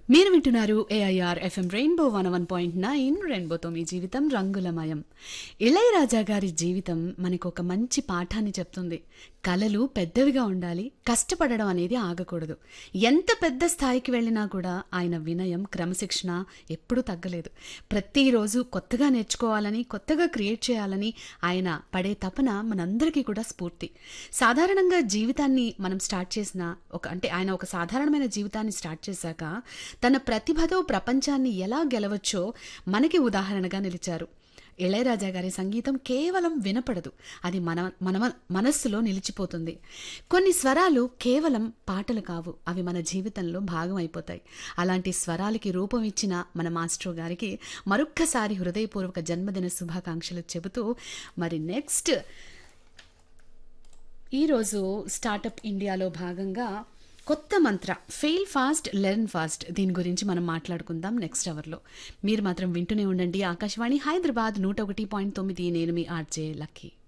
మీరు వింటున్నారు AIR FM rainbow one one point nine రెయిన్బోతో మీ జీవితం రంగులమయం ఇళయరాజా గారి జీవితం మనకు ఒక మంచి పాఠాన్ని చెప్తుంది కళలు పెద్దవిగా ఉండాలి కష్టపడడం అనేది ఆగకూడదు ఎంత పెద్ద స్థాయికి వెళ్ళినా కూడా ఆయన వినయం క్రమశిక్షణ ఎప్పుడూ తగ్గలేదు ప్రతిరోజు కొత్తగా నేర్చుకోవాలని కొత్తగా క్రియేట్ చేయాలని ఆయన పడే తపన మనందరికీ కూడా స్ఫూర్తి సాధారణంగా జీవితాన్ని మనం స్టార్ట్ చేసిన ఒక అంటే ఆయన ఒక సాధారణమైన జీవితాన్ని స్టార్ట్ చేశాక తన ప్రతిభతో ప్రపంచాన్ని ఎలా గెలవచ్చో మనకి ఉదాహరణగా నిలిచారు ఇళయరాజా గారి సంగీతం కేవలం వినపడదు అది మన మన మనస్సులో నిలిచిపోతుంది కొన్ని స్వరాలు కేవలం పాటలు కావు అవి మన జీవితంలో భాగం అయిపోతాయి అలాంటి స్వరాలకి రూపం ఇచ్చిన మన మాస్టర్ గారికి మరొక్కసారి హృదయపూర్వక జన్మదిన శుభాకాంక్షలు చెబుతూ మరి నెక్స్ట్ ఈరోజు స్టార్టప్ ఇండియాలో భాగంగా కొత్త మంత్ర ఫెయిల్ ఫాస్ట్ లెర్న్ ఫాస్ట్ దీని గురించి మనం మాట్లాడుకుందాం నెక్స్ట్ అవర్లో మీరు మాత్రం వింటూనే ఉండండి ఆకాశవాణి హైదరాబాద్ నూట ఒకటి పాయింట్ తొమ్మిది నేను మీ ఆర్జే లక్కీ